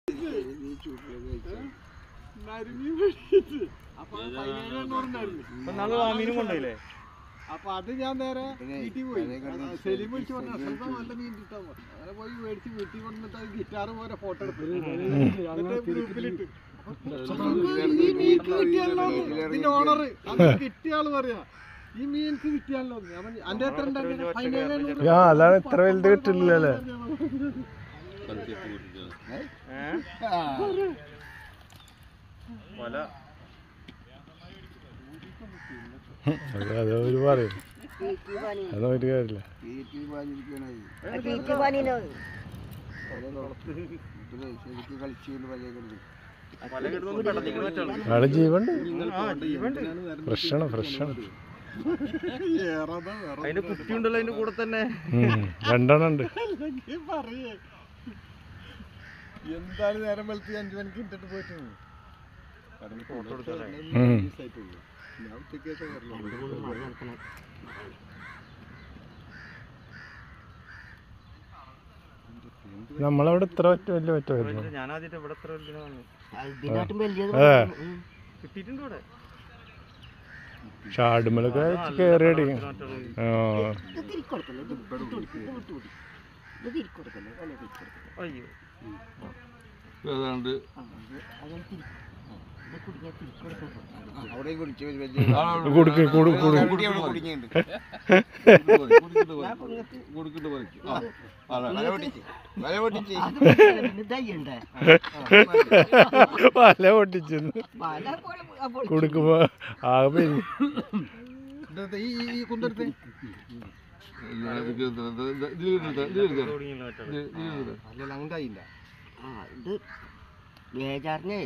നരിമീൻ പിടിച്ച്. അപ്പൊ ആ പതിനേഴ് എണ്ണൂറ് ഉണ്ടായിരുന്നു. ഇപ്പൊ നാളെ വാമീനും കൊണ്ടുപോയില്ലേ അപ്പൊ അത് ഞാൻ നേരെ വീട്ടിൽ പോയി ആ, സെലിം വിളിച്ച് പറഞ്ഞു അസൽത്താ നല്ല മീൻ കിട്ടാൻ പറഞ്ഞു അങ്ങനെ പോയി മേടിച്ച് വീട്ടിൽ കൊണ്ടിട്ട് അത് ഗിറ്റാർ പോലെ ഫോട്ടോ എടുത്തു എന്നിട്ട് ഗ്രൂപ്പിലിട്ട് ഈ മീൻക്ക് കിട്ടിയാലോ ഇതിന്റെ ഓണർ കിട്ടിയ ആള് പറയാ ഈ മീൻക്ക് കിട്ടിയാലോ ഞാൻ പറഞ്ഞു, അന്റെ എത്ര ഉണ്ടായിരുന്നു പതിനേഴ് എണ്ണൂറ് ആ അതാണ് ഇത്ര വലുത് കിട്ടില്ലല്ലേ വല അത് അത് ഒരു പറയും അതൊന്നും ഒരു കാര്യമില്ല വല കിട്ടുന്നത് വെള്ളത്തിൽ പറ്റുള്ളൂ അവിടെ ജീവണ്ട് ആ ജീവണ്ട് ഫ്രഷാണ് ഫ്രഷാണ് ഏറെതാ വേറെ അതിന്റെ കുട്ടി ഉണ്ടല്ലോ അതിന്റെ കൂടെ തന്നെ ഉം, രണ്ടെണ്ണം ഉണ്ട് അല്ലെങ്കിൽ പറയേ എന്തായാലും നേരം വെളുത്ത് അഞ്ചു മണിക്ക് ഇട്ടിട്ട് പോയിട്ട് ഫോട്ടോ എടുത്തല്ലേ ഉം. ഞാൻ ഉച്ചക്കേശം വരലുള്ളൂ നമ്മളവിടെ ഇത്ര ഒറ്റ വലിയ ഒറ്റ വരുന്നു ഞാൻ ആദ്യമായിട്ട് ഇവിടെ എത്ര വലിയ വന്നു അതെ കിട്ടിയിട്ടുണ്ട് ഇവിടെ ഷാടുമ്പലൊക്കെ കയറിയടി മറ്റുള്ള ആ അയ്യോ ഏതാണ്ട് അവിടെ കുടിച്ച് കൊടുക്ക് കൊടു കൊടു കുടിക്കുന്നുണ്ട് കൊടുക്കിട്ട് പറിക്കും ആ വല പൊട്ടിച്ച് വല പൊട്ടിച്ച് വല പൊട്ടിച്ചെന്ന് കൊടുക്കുമ്പോ ആകെ പെരി ഇതെടുത്ത് ഈ ഈ- ഈ കുന്തെടുത്ത് തുടങ്ങിയല്ലോ മറ്റുള്ള അല്ലല്ല അങ്ങോട്ട് ആയില്ല ഇത് ബേജാറിനെ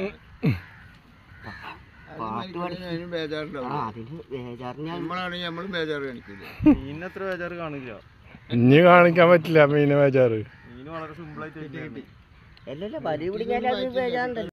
പാട്ട് പഠി അതിനും ബേജാറുണ്ടാവും ആ അതിന് ബേജാറിന് നമ്മളാണെങ്കിൽ നമ്മളും ബേജാറ് കാണിക്കില്ല മീനിന് എത്ര ബേജാറ് കാണില്ല ഇനി കാണിക്കാൻ പറ്റില്ല മീനെ വേചാറ് മീന് വളരെ സിമ്പിൾ ആയിട്ട് വെക്കുകയാണ്. അല്ലല്ല വലിയ പിടിക്കാൻ അത് ബേജാറുണ്ടല്ലോ